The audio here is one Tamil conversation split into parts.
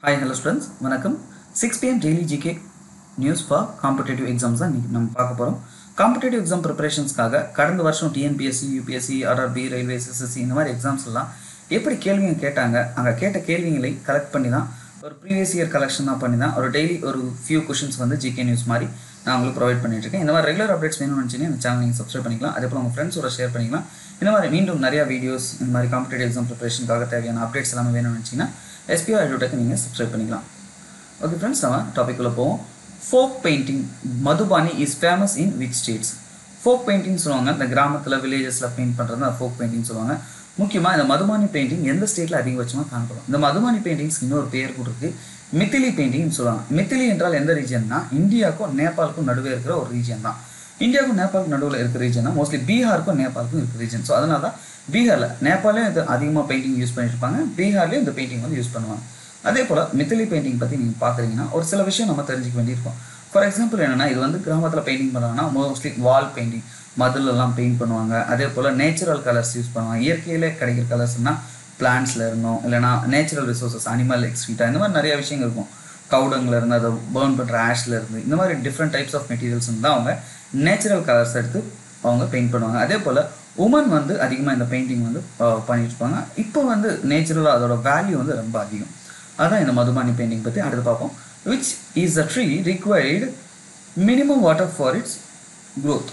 ஹாய் ஹலோ ஸ்டூடெண்ட்ஸ் வணக்கம் six PM daily GK news for competitive exams தான் இன்றைக்கி நம்ம பார்க்க போகிறோம் காம்படேட்டிவ் எக்ஸாம் ப்ரிப்பரேஷன்ஸ்க்காக கடந்த வருஷம் TNPSC UPSC RRB railways SSC இந்த மாதிரி எக்ஸாம்ஸ் எல்லாம் எப்படி கேள்விங்க கேட்டாங்க அங்கே கேட்ட கேள்விகளை கலெக்ட் பண்ணி தான் ஒரு ப்ரீவியஸ் இயர் கலெக்ஷன் தான் பண்ணி தான் ஒரு டெய்லி ஒரு ஃபியூ கொஷின்ஸ் வந்து ஜிகே நியூஸ் மாதிரி நான் உங்களுக்கு ப்ரொவைட் பண்ணிட்டு இருக்கேன் இந்த மாதிரி ரெகுலர் அப்டேட்ஸ் வேணும்னு நினச்சிங்கன்னா இந்த சேனல் நீங்கள் சப்ஸ்கிரைப் பண்ணிக்கலாம் அதே போல் உங்கள் ஃப்ரெண்ட்ஸோட ஷேர் பண்ணிக்கலாம் இந்த மாதிரி மீண்டும் நிறைய வீடியோஸ் இந்த மாதிரி காம்படேட்டிவ் எக்ஸாம் ப்ரிப்பரேஷனுக்காக தேவையான அப்டேட்ஸ் எல்லாமே வேணும்னு நினச்சிங்கன்னா எஸ்பிஓ ஐடோட்டக்கு நீங்கள் சப்ஸ்கிரைப் பண்ணிக்கலாம் ஓகே ஃப்ரெண்ட்ஸ் நம்ம டாபிக் உள்ள போவோம் folk painting Madhubani is famous in which states folk painting சொல்லுவாங்க இந்த கிராமத்தில் வில்லேஜஸில் பெயிண்ட் பண்ணுறது அந்த ஃபோக் பெயிண்டிங் சொல்லுவாங்க முக்கியமாக இந்த மதுபானி பெயிண்டிங் எந்த ஸ்டேட்டில் அதிகபட்சமாக காணப்படும் இந்த மதுபானி பெயிண்டிங்ஸ் இன்னொரு பேர் கூட இருக்குது மித்திலி பெயிண்டிங்னு சொல்லுவாங்க மித்திலி என்றால் எந்த ரீஜன்னா இந்தியாவுக்கும் நேபாளுக்கும் நடுவே இருக்கிற ஒரு ரீஜன் தான் இந்தியாவுக்கும் நேபாளுக்கும் நடுவில் இருக்கிற ரீஜன் தான் மோஸ்ட்லி பீகாருக்கும் நேபாளுக்கும் இருக்கிற ரீஜன் ஸோ அதனால தான் பீகாரில் நேபாளையும் இது அதிகமாக பெயிண்டிங் யூஸ் பண்ணிட்டு இருப்பாங்க பீகார்லேயும் இந்த பெயிண்டிங் வந்து யூஸ் பண்ணுவாங்க அதே போல் மித்திலி பெயிண்டிங் பற்றி நீங்கள் பார்க்குறீங்கன்னா ஒரு சில விஷயம் நம்ம தெரிஞ்சுக்க வேண்டியிருக்கும் ஃபார் எக்ஸாம்பிள் என்னென்னா இது வந்து கிராமத்தில் பெயிண்டிங் பண்ணுறாங்கன்னா மோஸ்ட்லி வால் பெயிண்டிங் மதுலெல்லாம் பெயிண்ட் பண்ணுவாங்க அதே போல் நேச்சுரல் கலர்ஸ் யூஸ் பண்ணுவாங்க இயற்கையிலே கிடைக்கிற கலர்ஸ்னால் பிளான்ட்ஸில் இருந்தோம் இல்லைனா நேச்சுரல் ரிசோர்ஸஸ் அனிமல் எக்ஸ்வீட்டா இந்த மாதிரி நிறைய விஷயங்கள் இருக்கும் கவுடங்கில் இருந்து அதை பேர்ன் பண்ணுற ஆஷ்ல இருந்து இந்த மாதிரி டிஃப்ரெண்ட் டைப்ஸ் ஆஃப் மெட்டீரியல்ஸ் தான் அவங்க நேச்சுரல் கலர்ஸ் எடுத்து அவங்க பெயிண்ட் பண்ணுவாங்க அதே போல் உமன் வந்து அதிகமாக இந்த பெயிண்டிங் வந்து பண்ணிட்டு இருப்பாங்க இப்போ வந்து நேச்சுரலாக அதோட வேல்யூ வந்து ரொம்ப அதிகம் அதான் இந்த மதுபானி பெயிண்டிங் பற்றி அடுத்து பார்ப்போம் which is a tree required minimum water for its growth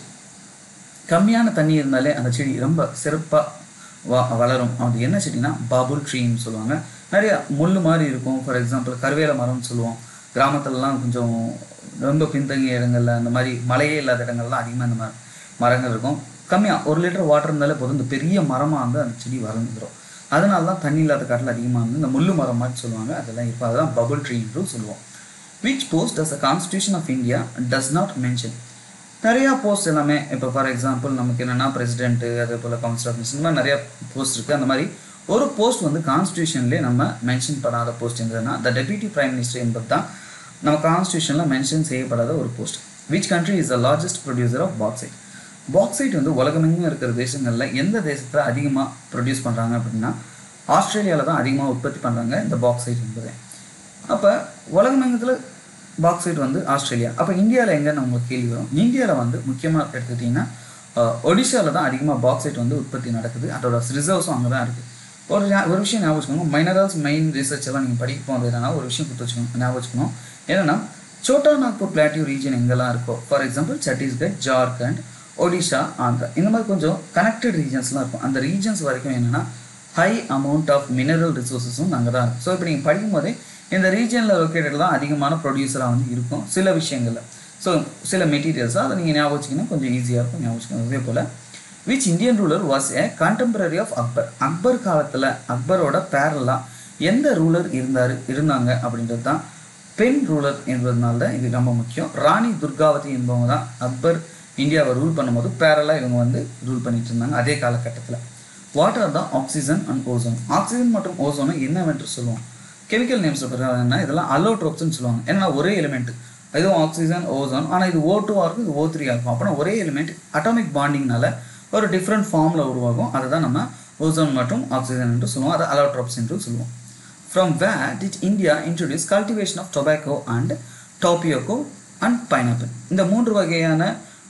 கம்மியான தண்ணி இருந்தாலே அந்த செடி ரொம்ப சிறப்பாக வ வளரும் அது என்ன செடினா பாபுல் ட்ரீன்னு சொல்லுவாங்க நிறைய முள் மாதிரி இருக்கும் ஃபார் எக்ஸாம்பிள் கருவேல மரம்னு சொல்லுவோம் கிராமத்துலலாம் கொஞ்சம் ரொம்ப பின்தங்கிய இடங்கள்ல அந்த மாதிரி மழையே இல்லாத இடங்கள்லாம் அதிகமாக இந்த மாதிரி மரங்கள் இருக்கும் கம்மியாக ஒரு லிட்டர் வாட்டர் இருந்தாலே போதும் இந்த பெரிய மரமாக வந்து அந்த செடி வளர்ந்துடும் அதனால தான் தண்ணி இல்லாத காட்டில் அதிகமாக வந்து இந்த முள்ளு மரம் மாதிரி சொல்லுவாங்க அதெல்லாம் இப்போ அதுதான் பபுள் ட்ரீ என்று சொல்லுவோம் which post does the constitution of India does not mention நிறையா போஸ்ட் எல்லாமே இப்போ ஃபார் எக்ஸாம்பிள் நமக்கு என்னென்னா பிரசிடென்ட்டு அதே போல் கவுன்சில் ஆஃப் மினிஸ்டர் இந்த மாதிரி நிறையா போஸ்ட் இருக்குது அந்த மாதிரி ஒரு போஸ்ட் வந்து கான்ஸ்டியூஷன்லேயே நம்ம மென்ஷன் பண்ணாத போஸ்ட் இருந்ததுன்னா த டெபியூட்டி பிரைம் மினிஸ்டர் என்பது தான் நம்ம கான்ஸ்டியூஷனில் மென்ஷன் செய்யப்படாத ஒரு post which country is the largest producer of bauxite bauxite வந்து உலகமெங்கும் இருக்கிற தேசங்களில் எந்த தேசத்தில் அதிகமாக ப்ரொடியூஸ் பண்ணுறாங்க அப்படின்னா ஆஸ்திரேலியாவில் தான் அதிகமாக உற்பத்தி பண்ணுறாங்க இந்த பாக்ஸைட் என்பது அப்போ உலகமெங்கத்தில் பாக்ஸைட் வந்து ஆஸ்திரேலியா அப்போ இந்தியாவில் எங்கன்னு உங்களுக்கு கேள்வி வரும் இந்தியாவில் வந்து முக்கியமாக எடுத்துக்கிட்டிங்கன்னா ஒடிஷாவில் தான் அதிகமாக பாக்ஸைட் வந்து உற்பத்தி நடக்குது அதோட ரிசர்வ்ஸும் அங்கே தான் இருக்குது ஒரு ஒரு விஷயம் ஞாபகம் வச்சுக்கோங்க மைனரல்ஸ் மெயின் ரிசர்ச் எல்லாம் நீங்கள் படிக்க போகிறது என்னன்னா ஒரு விஷயம் கொடுத்து வச்சுக்கணும் ஞாபகம் வச்சுக்கணும் என்னென்னா சோட்டா நாக்பூர் பிளாட்டிவ் ரீஜன் எங்கெல்லாம் இருக்கோ ஃபார் எக்ஸாம்பிள் சத்தீஸ்கர் ஜார்க்கண்ட் ஒடிஷா ஆந்திரா இந்த மாதிரி கொஞ்சம் கனெக்டட் ரீஜன்ஸ்லாம் இருக்கும் அந்த ரீஜன்ஸ் வரைக்கும் என்னென்னா ஹை அமௌண்ட் ஆஃப் மினரல் ரிசோர்ஸஸும் அங்கே தான் இருக்கும் ஸோ இப்போ நீங்கள் படிக்கும் போதே இந்த ரீஜனில் லொக்கேட்டட் தான் அதிகமான ப்ரொடியூசராக வந்து இருக்கும் சில விஷயங்களில் ஸோ சில மெட்டீரியல்ஸாக அதை நீங்கள் ஞாபகம் வச்சிங்கன்னா கொஞ்சம் ஈஸியாக இருக்கும் ஞாபகம் வச்சுக்கணும் அதே போல் which Indian ruler was a contemporary of Akbar Akbar காலத்தில் அக்பரோட பேரலாக எந்த ரூலர் இருந்தார் இருந்தாங்க அப்படின்றது தான் பெண் ரூலர் என்பதனால தான் இது ரொம்ப முக்கியம் ராணி துர்காவதி என்பவங்க தான் அக்பர் இந்தியாவை ரூல் பண்ணும்போது பேரலாக இவங்க வந்து ரூல் பண்ணிட்டு இருந்தாங்க அதே காலகட்டத்தில் வாட்டர் தான் ஆக்சிஜன் அண்ட் ஓசோன் ஆக்சிஜன் மற்றும் ஓசோனை என்னவென்று சொல்லுவோம் கெமிக்கல் நேம்ஸ் என்ன இதெல்லாம் அலோட்ரோப்ஸ்னு சொல்லுவாங்க ஏன்னா ஒரே எலிமெண்ட் இதுவும் ஆக்சிஜன் ஓசோன் ஆனால் இது ஓ டூவாக இருக்கும் இது ஓ த்ரீயாக இருக்கும் அப்படின்னா ஒரே எலிமெண்ட் அட்டாமிக் பாண்டிங்னால ஒரு டிஃப்ரெண்ட் ஃபார்மில் உருவாகும் அதுதான் நம்ம ஓசோன் மற்றும் ஆக்சிஜன் என்று சொல்லுவோம் அதை அலோட்ரோப்ஸ் என்று சொல்லுவோம் from where did India introduce cultivation of tobacco and tapioca and pineapple இந்த மூன்று வகையான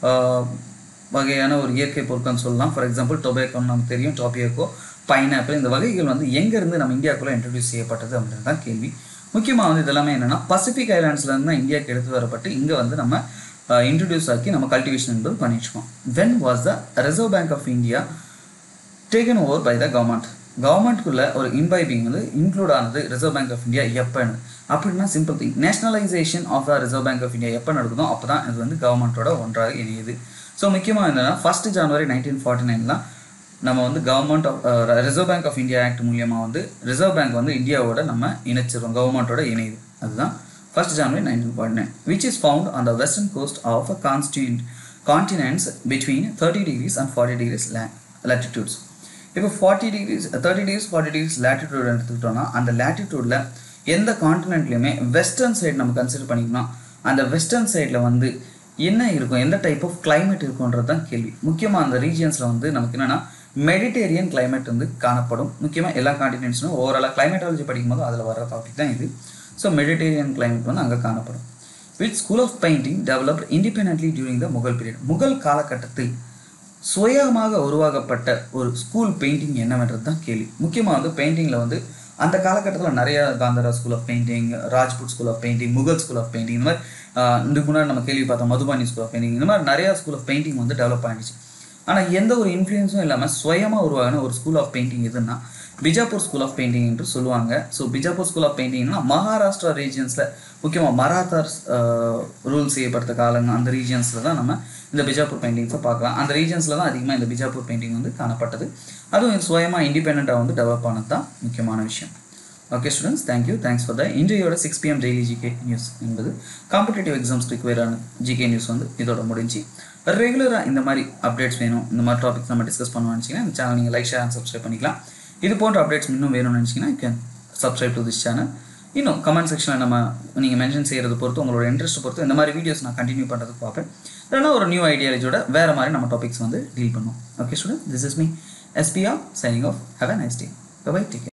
வகையான ஒரு இயற்கை பொருட்கள்னு சொல்லலாம் ஃபார் எக்ஸாம்பிள் டொபேக்கோன்னு நமக்கு தெரியும் டாப்பியோக்கோ பைனாப்பிள் இந்த வகைகள் வந்து எங்கேருந்து நம்ம இந்தியாவுக்குள்ளே இன்ட்ரடியூஸ் செய்யப்பட்டது அப்படின்றது தான் கேள்வி முக்கியமாக வந்து இதெல்லாமே என்னென்னா பசிபிக் ஐலாண்ட்ஸ்லேருந்து தான் இந்தியாவுக்கு எடுத்து வரப்பட்டு இங்கே வந்து நம்ம இன்ட்ரடியூஸ் ஆக்கி நம்ம கல்டிவேஷன் என்பது பண்ணிட்டுருக்கோம் when was the reserve bank of India taken over by the government கவர்மெண்ட்குள்ளே ஒரு இன்பைபிங் வந்து இன்க்ளூட் ஆனது ரிசர்வ் பேங்க் ஆஃப் இந்தியா எப்போன்னு அப்படின்னா simple thing nationalisation of the reserve bank of India எப்போ நடக்குதோ அப்போ தான் இது வந்து கவர்மெண்ட்டோட ஒன்றாக இணையுது ஸோ முக்கியமாக என்னென்னா ஃபஸ்ட் ஜனவரி நைன்டீன் ஃபார்ட்டி நைன்லாம் நம்ம வந்து government of reserve bank of India act மூலியமாக வந்து ரிசர்வ் பேங்க் வந்து இந்தியாவோட நம்ம இணைச்சிரும் கவர்மெண்ட்டோட இணையுது அதுதான் first January nineteen forty nine which is found on the western coast of a constituent continents between thirty degrees and forty degrees latitudes இப்போ forty degrees thirty degrees forty degrees latitude எடுத்துக்கிட்டோம்னா அந்த லேட்டிடியூடில் எந்த கான்டினென்ட்லையுமே வெஸ்டர்ன் சைடு நம்ம கன்சிடர் பண்ணிக்கணும் அந்த வெஸ்டர்ன் சைடில் வந்து என்ன இருக்கும் எந்த டைப் ஆஃப் கிளைமேட் இருக்குன்றது தான் கேள்வி முக்கியமாக அந்த ரீஜியன்ஸில் வந்து நமக்கு என்னென்னா மெடிடேரியன் கிளைமேட் வந்து காணப்படும் முக்கியமாக எல்லா காண்டினென்ட்ஸும் ஓவராலாக கிளைமேட்டாலஜி படிக்கும்போது அதில் வர டாபிக் தான் இது ஸோ மெடிடேரியன் climate வந்து அங்கே காணப்படும் with school of painting developed independently during the Mughal period Mughal காலகட்டத்தில் சுயமாக உருவாக்கப்பட்ட ஒரு ஸ்கூல் பெயிண்டிங் என்னவென்றது தான் கேள்வி முக்கியமாக வந்து பெயிண்டிங்கில் வந்து அந்த காலகட்டத்தில் நிறைய Gandhara school of painting Rajput school of painting Mughal school of painting இந்த மாதிரி ஆஹ், இதுக்கு முன்னாடி நம்ம கேள்வி பார்த்தோம் மதுபானி ஸ்கூல் ஆஃப் பெயிண்டிங் இந்த மாதிரி நிறைய ஸ்கூல் ஆஃப் பெயிண்டிங் வந்து டெவலப் ஆகிடுச்சு ஆனால் எந்த ஒரு இன்ஃப்ளூயன்ஸும் இல்லாமல் சுயமாக உருவாகின ஒரு ஸ்கூல் ஆஃப் பெயிண்டிங் எதுன்னா பிஜாப்பூர் ஸ்கூல் ஆஃப் பெயிண்டிங் என்று சொல்லுவாங்க ஸோ பிஜாப்பூர் ஸ்கூல் ஆஃப் பெயிண்டிங்னா மகாராஷ்டிரா ரீஜியன்ஸில் முக்கியமாக மராத்தார்ஸ் ரூல் செய்யப்பட்ட காலங்க அந்த ரீஜியன்ஸில் தான் நம்ம இந்த பிஜாப்பூர் பெயிண்டிங்ஸை பார்க்கலாம் அந்த ரீஜன்ஸில் தான் அதிகமாக இந்த பிஜாப்பூர் பெயிண்டிங் வந்து காணப்பட்டது அதுவும் சுயமாக இண்டிபெண்ட்டாக வந்து டெவலப் ஆனது தான் முக்கியமான விஷயம் okay students thank you thanks for the இன்றையோட six PM daily GK news என்பது காம்படிட்டிவ் எக்ஸாம்ஸ் ரிக்வயரான ஜிகே நியூஸ் வந்து இதோட முடிஞ்சு ரெகுலராக இந்த மாதிரி அப்டேட்ஸ் வேணும் இந்த மாதிரி டாபிக்ஸ் நம்ம டிஸ்கஸ் பண்ணணும்னு நினச்சிங்கன்னா இந்த சேனல் நீங்கள் லைக் ஷேர் அண்ட் சப்ஸ்கிரைப் பண்ணிக்கலாம் இது போன்ற அப்டேட்ஸ் இன்னும் வேணும்னு நினச்சிங்கன்னா you can subscribe to this channel இன்னும் கமெண்ட் செக்ஷனில் நம்ம நீங்கள் மென்ஷன் செய்கிறது பொறுத்து உங்களோட இன்ட்ரெஸ்ட் பொறுத்து இந்த மாதிரி வீடியோஸ் நான் கண்டினியூ பண்ணுறதுக்கு பார்ப்பேன் இல்லைனா ஒரு நியூ ஐடியாலஜியோட வேறு மாதிரி நம்ம டாபிக்ஸ் வந்து டீல் பண்ணுவோம் okay student this is me SPR signing off have a nice day bye take